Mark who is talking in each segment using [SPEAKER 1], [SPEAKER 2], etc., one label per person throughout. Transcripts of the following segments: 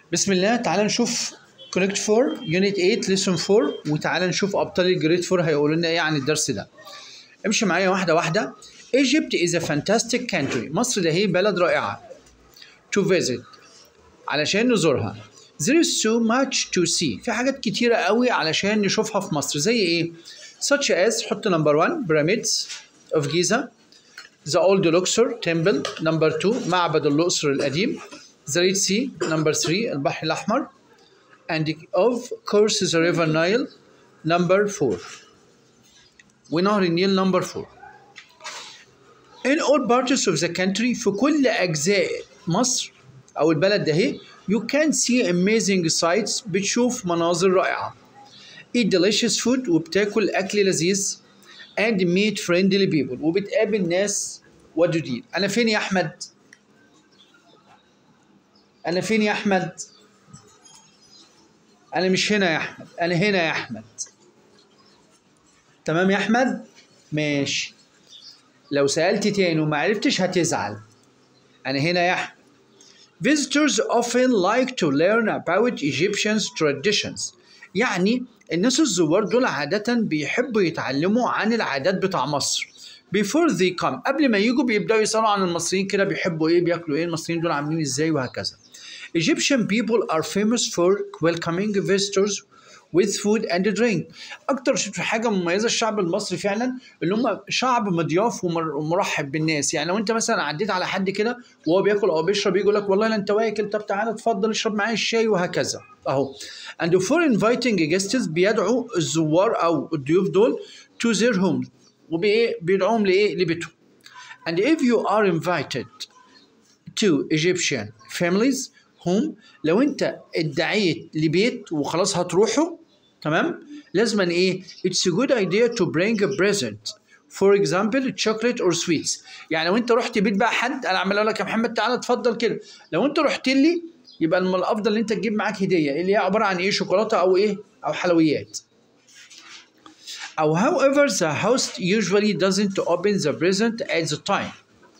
[SPEAKER 1] بسم الله تعالى نشوف كونكت 4 يونت 8 ليسون 4 وتعالى نشوف ابطال الجريد 4 هيقولوا لنا ايه عن الدرس ده امشي معايا واحده واحده Egypt is a fantastic country مصر ده هي بلد رائعه to visit علشان نزورها there is so much to see في حاجات كتيرة قوي علشان نشوفها في مصر زي ايه such as حط number 1 pyramids of Giza the old Luxor temple number 2 معبد الأقصر القديم the Red Sea number 3 البحر الأحمر and of course the river Nile number 4 ونهر النيل number 4 in all parts of the country في كل أجزاء مصر أو البلد ده هي you can see amazing sights بتشوف مناظر رائعة eat delicious food وبتاكل أكل لذيذ and meet friendly people وبتقابل ناس ودودين أنا فين يا أحمد؟ أنا فين يا أحمد؟ أنا مش هنا يا أحمد أنا هنا يا أحمد تمام يا أحمد؟ ماشي لو سألت تاني وما عرفتش هتزعل أنا هنا يا أحمد Visitors often like to learn about Egyptians traditions يعني الناس الزوار دول عادة بيحبوا يتعلموا عن العادات بتاع مصر before they come قبل ما يجوا بيبدأوا يسألوا عن المصريين كده بيحبوا ايه بياكلوا ايه المصريين دول عاملين ازاي وهكذا Egyptian people are famous for welcoming visitors with food and drink اكتر حاجه مميزه الشعب المصري فعلا اللي هم شعب مضياف ومرحب بالناس يعني لو انت مثلا عديت على حد كده وهو بياكل او بيشرب يقول لك والله لا انت واكل طب تعالى اتفضل اشرب معايا الشاي وهكذا اهو and for inviting guests بيدعوا الزوار او الضيوف دول to their homes وبايه بيدعوهم لايه لبيتهم and if you are invited to Egyptian families home لو انت ادعيت لبيت وخلاص هتروحوا تمام لازم ايه it's a good idea to bring a present for example chocolate or sweets يعني لو انت رحت بيت بقى حد انا عمال اقول لك يا محمد تعالى اتفضل كده لو انت رحت لي يبقى من الافضل ان انت تجيب معاك هديه اللي هي عباره عن ايه شوكولاته او ايه او حلويات او however the host usually doesn't open the present at the time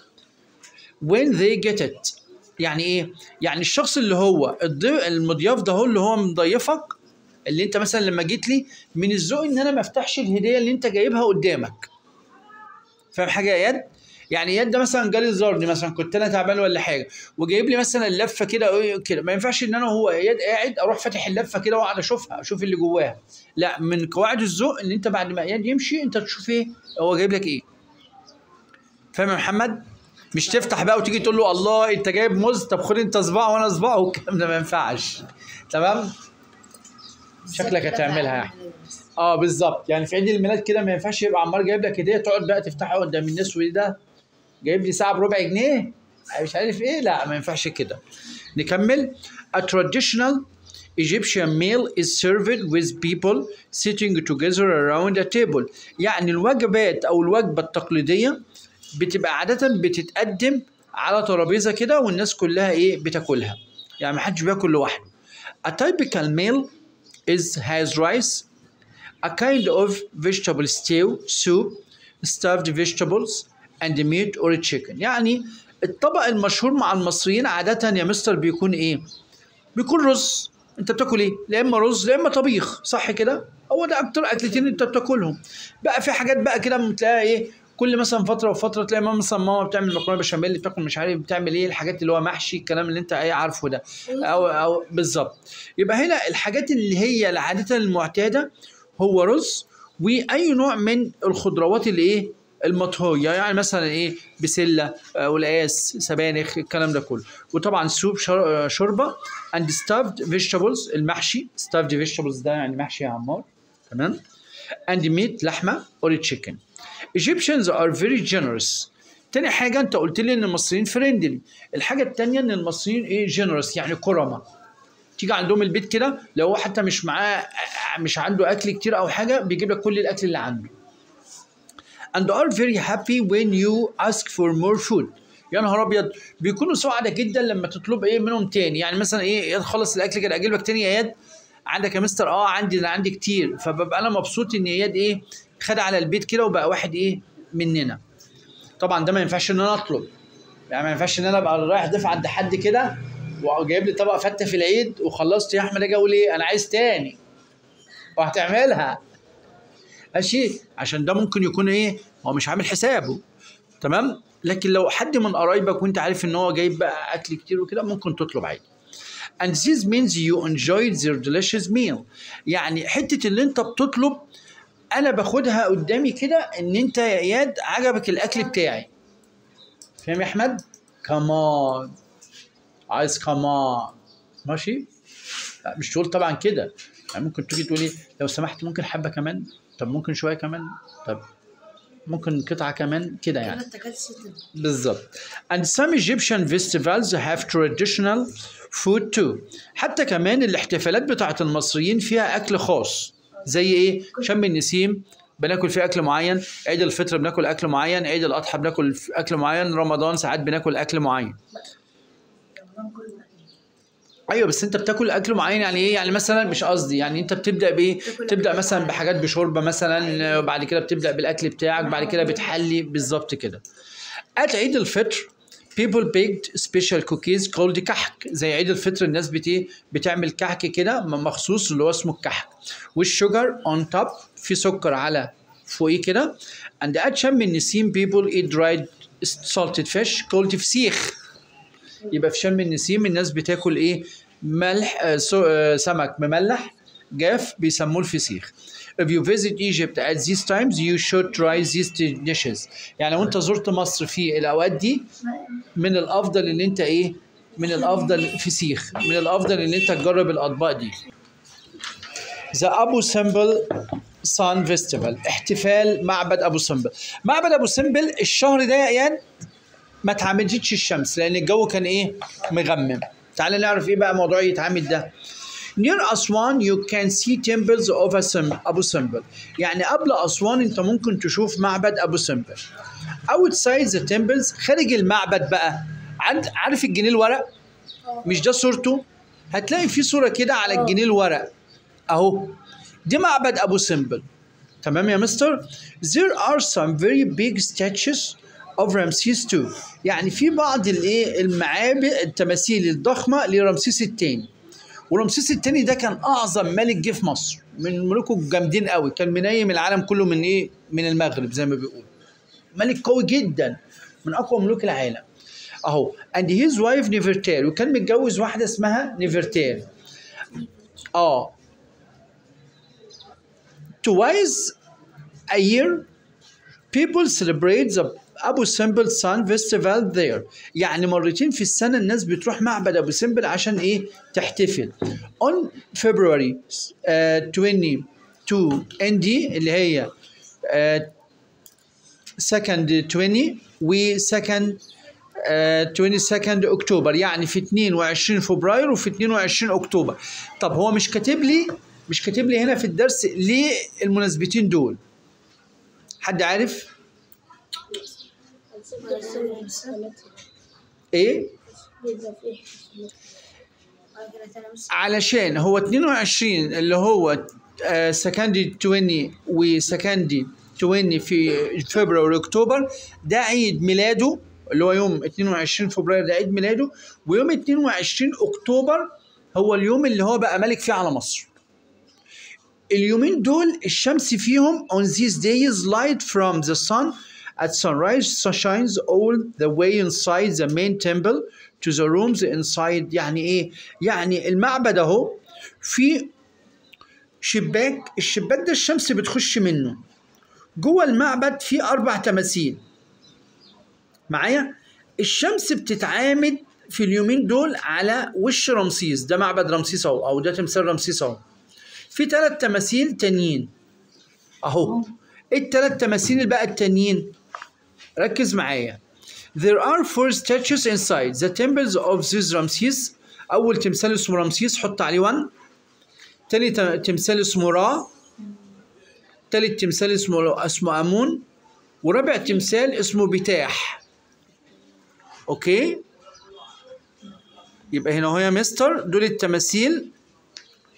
[SPEAKER 1] when they get it يعني ايه يعني الشخص اللي هو المضياف ده هو اللي هو مضيفك اللي انت مثلا لما جيت لي من الذوق ان انا ما افتحش الهديه اللي انت جايبها قدامك فاهم حاجه يا اياد يعني اياد ده مثلا جالي زارني مثلا كنت انا تعبان ولا حاجه وجايب لي مثلا اللفه كده كده ما ينفعش ان انا وهو اياد قاعد اروح فاتح اللفه كده واقعد اشوفها اشوف اللي جواها لا من قواعد الذوق ان انت بعد ما اياد يمشي انت تشوف ايه هو جايب لك ايه فاهم يا محمد مش تفتح بقى وتيجي تقول له الله انت جايب موز طب خد انت صباع وانا صباع والكلام ده ما ينفعش تمام شكلك هتعملها يعني اه بالظبط يعني في عيد الميلاد كده ما ينفعش يبقى عمار جايب لك هديه تقعد بقى تفتحها قدام الناس وايه ده جايب لي ساعه بربع جنيه مش عارف ايه لا ما ينفعش كده نكمل a traditional Egyptian meal is served with people sitting together around a table يعني الوجبات او الوجبه التقليديه بتبقى عاده بتتقدم على ترابيزه كده والناس كلها ايه بتاكلها يعني ما حدش بياكل لوحده a typical meal is has rice a kind of vegetable stew soup stuffed vegetables and meat or chicken يعني الطبق المشهور مع المصريين عادة يا مستر بيكون ايه بيكون رز انت بتاكل ايه لا اما رز لا اما طبيخ صح كده هو ده اكتر اكلتين انت بتاكلهم بقى في حاجات بقى كده بتلاقيها ايه كل مثلا فتره وفتره تلاقي ماما مثلا ماما بتعمل مكرونه بشاميل بتاكل مش عارف بتعمل ايه الحاجات اللي هو محشي الكلام اللي انت ايه عارفه ده او او بالظبط يبقى هنا الحاجات اللي هي العاده المعتاده هو رز واي نوع من الخضروات اللي ايه المطهيه يعني مثلا ايه بسله قلقاس سبانخ الكلام ده كله وطبعا سوب شوربه اند ستافد فيجيتابلز المحشي ستافد فيجيتابلز ده يعني محشي يا عمار تمام اند ميت لحمه اور تشيكن Egyptians are very generous تاني حاجة أنت قلت لي إن المصريين فريندلي الحاجة التانية إن المصريين إيه generous يعني كرمة تيجي عندهم البيت كده لو هو حتى مش معاه مش عنده أكل كتير أو حاجة بيجيب لك كل الأكل اللي عنده and are very happy when you ask for more food يا نهار ابيض بيكونوا سعداء جدا لما تطلب ايه منهم تاني يعني مثلا ايه ياد خلص الاكل كده اجيب لك تاني يا ياد عندك يا مستر اه عندي انا عندي كتير فببقى انا مبسوط ان اياد ايه خد على البيت كده وبقى واحد ايه مننا طبعا ده ما ينفعش ان انا اطلب يعني ما ينفعش ان انا ابقى رايح ضيف عند حد كده وجايب لي طبق فته في العيد وخلصت يا احمد اجي اقول ايه انا عايز تاني وهتعملها ماشي عشان ده ممكن يكون ايه هو مش عامل حسابه تمام لكن لو حد من قرايبك وانت عارف ان هو جايب بقى اكل كتير وكده ممكن تطلب عادي and this means you enjoyed their delicious meal يعني حته اللي انت بتطلب انا باخدها قدامي كده ان انت يا اياد عجبك الاكل بتاعي فاهم يا احمد كمان عايز كمان ماشي لا مش تقول طبعا كده يعني ممكن تيجي تقولي لو سمحت ممكن حبه كمان طب ممكن شويه كمان طب ممكن قطعه كمان كده يعني
[SPEAKER 2] انت اكلت ست
[SPEAKER 1] بالظبط and some Egyptian festivals have traditional food too حتى كمان الاحتفالات بتاعت المصريين فيها أكل خاص زي إيه شم النسيم بناكل فيه أكل معين عيد الفطر بناكل أكل معين عيد الأضحى بناكل أكل معين رمضان ساعات بناكل أكل معين
[SPEAKER 2] رمضان كله
[SPEAKER 1] ايوه بس انت بتاكل اكل معين يعني ايه يعني مثلا مش قصدي يعني انت بتبدا بايه
[SPEAKER 2] بتاكل
[SPEAKER 1] تبدا
[SPEAKER 2] أكل
[SPEAKER 1] مثلا
[SPEAKER 2] معين.
[SPEAKER 1] بحاجات بشوربه مثلا وبعد كده بتبدا بالاكل بتاعك بعد كده بتحلي بالظبط كده at عيد الفطر people baked special cookies called كحك زي عيد الفطر الناس بت إيه؟ بتعمل كحك كده م- مخصوص اللي هو اسمه الكحك والشوجر on top في سكر على فوقيه كده and at شم النسيم people eat dried salted fish called فسيخ يبقى في شم النسيم الناس بتاكل ايه ملح آه سو آه سمك مملح جاف بيسموه الفسيخ If you visit Egypt at these times you should try these dishes يعني لو انت زرت مصر في الاوقات دي من الافضل ان انت ايه من الافضل فسيخ من الافضل ان انت تجرب الاطباق دي The Abu Simbel Sun Festival احتفال معبد ابو سمبل معبد ابو سمبل الشهر ده يا اياد ما اتعمدتش الشمس لان الجو كان ايه مغمم تعال نعرف ايه بقى موضوع يتعمد ده Near Aswan you can see temples of Asim- Abu Simbel يعني قبل أسوان أنت ممكن تشوف معبد أبو سمبل Outside the temples خارج المعبد بقى عند عارف الجنيه الورق مش ده صورته هتلاقي في صورة كده على الجنيه الورق أهو دي معبد أبو سمبل تمام يا مستر there are some very big statues of Ramses II يعني في بعض الايه المعابد التماثيل الضخمه لرمسيس الثاني ورمسيس الثاني ده كان اعظم ملك جه في مصر من ملوكه الجامدين قوي كان منيم العالم كله من ايه من المغرب زي ما بيقولوا ملك قوي جدا من اقوى ملوك العالم اهو and his wife نيفرتير وكان متجوز واحده اسمها نيفرتير اه twice a year people celebrate the ابو سمبل سان فيستيفال there يعني مرتين في السنه الناس بتروح معبد ابو سمبل عشان ايه تحتفل on February uh, 22 ND اللي هي uh, second 20 و second uh, 22 اكتوبر يعني في 22 فبراير وفي 22 اكتوبر طب هو مش كاتب لي مش كاتب لي هنا في الدرس ليه المناسبتين دول حد عارف ايه علشان هو 22 اللي هو سكندري 20 وسكندري 20 في فبراير واكتوبر ده عيد ميلاده اللي هو يوم 22 فبراير ده عيد ميلاده ويوم 22 اكتوبر هو اليوم اللي هو بقى ملك فيه على مصر اليومين دول الشمس فيهم on these days light from the sun at sunrise shines all the way inside the main temple to the rooms inside يعني ايه يعني المعبد اهو في شباك الشباك ده الشمس بتخش منه جوه المعبد في اربع تماثيل معايا الشمس بتتعامد في اليومين دول على وش رمسيس ده معبد رمسيس اهو او ده تمثال رمسيس اهو في ثلاث تماثيل تانيين اهو ايه الثلاث تماثيل بقى التانيين ركز معايا There are four statues inside the temples of this Ramses أول تمثال اسمه رمسيس حط عليه 1 تاني ت- تمثال اسمه را تالت تمثال اسمه اسمه أمون ورابع تمثال اسمه بتاح أوكي يبقى هنا هو يا مستر دول التماثيل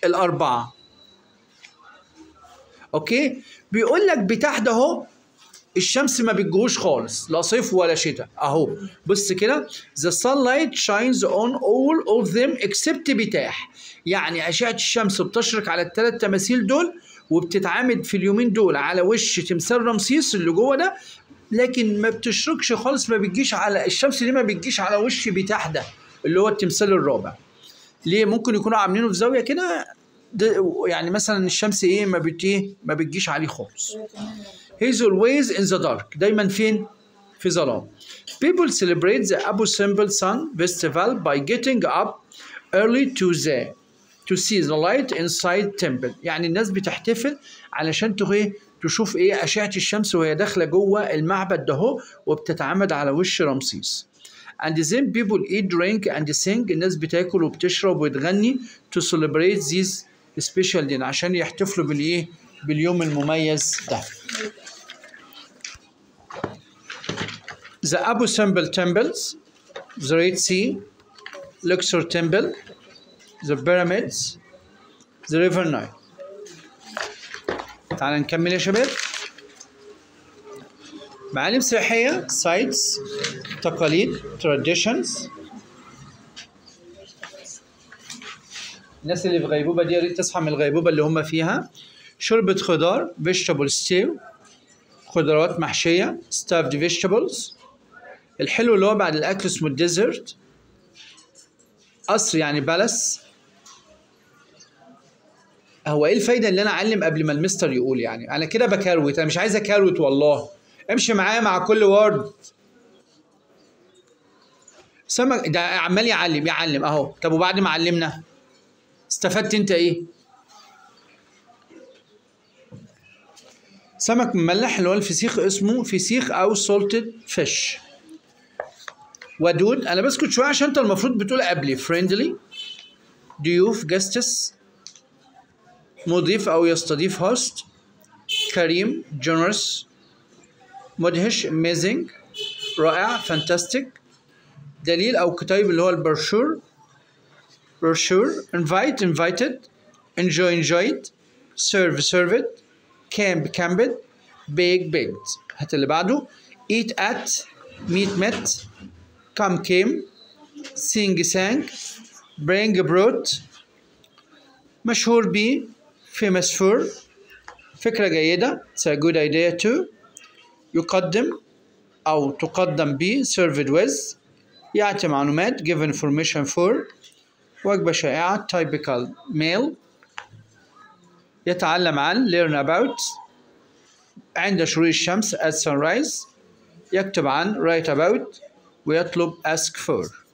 [SPEAKER 1] الأربعة أوكي بيقول لك بتاح ده أهو الشمس ما بتجوش خالص لا صيف ولا شتاء اهو بص كده the sunlight shines on all of them except بتاح يعني اشعه الشمس بتشرق على الثلاث تماثيل دول وبتتعامد في اليومين دول على وش تمثال رمسيس اللي جوه ده لكن ما بتشرقش خالص ما بتجيش على الشمس دي ما بتجيش على وش بتاح ده اللي هو التمثال الرابع ليه ممكن يكونوا عاملينه في زاويه كده ده- يعني مثلا الشمس ايه ما بت ايه ما بتجيش عليه خالص He's always in the dark دايما فين في ظلام People celebrate the Abu Simbel Sun Festival by getting up early to the to see the light inside temple يعني الناس بتحتفل علشان تو- ايه تشوف ايه أشعة الشمس وهي داخلة جوه المعبد ده هو وبتتعامد على وش رمسيس and then people eat drink and sing الناس بتاكل وبتشرب وتغني to celebrate this special day عشان يحتفلوا بالايه باليوم المميز ده the Abu Simbel temples the Red Sea Luxor temple the pyramids the river Nile تعال نكمل يا شباب معالم سياحية sites تقاليد traditions الناس اللي في غيبوبة دي يا ريت تصحى من الغيبوبة اللي هم فيها شوربة خضار vegetable stew خضروات محشية stuffed vegetables الحلو اللي هو بعد الأكل اسمه الديزرت قصر يعني بلس هو ايه الفايدة اللي انا اعلم قبل ما المستر يقول يعني انا كده بكروت انا مش عايز اكروت والله امشي معايا مع كل وورد سمك ده عمال يعلم يعلم اهو طب وبعد ما علمنا استفدت انت ايه سمك مملح اللي هو الفسيخ اسمه فسيخ او سولتد فيش ودود انا بسكت شويه عشان انت المفروض بتقول قبلي فريندلي ضيوف جاستس مضيف او يستضيف هوست كريم جنرس مدهش amazing رائع fantastic دليل او كتيب اللي هو البرشور برشور invite invited enjoy enjoyed serve served camp camped bake baked هات اللي بعده eat at meet met come came sing sang bring brought مشهور بيه famous for فكرة جيدة it's a good idea too يقدم أو تقدم به served with يعطي معلومات give information for وجبة شائعة typical meal يتعلم عن learn about عند شروق الشمس at sunrise يكتب عن write about ويطلب ask for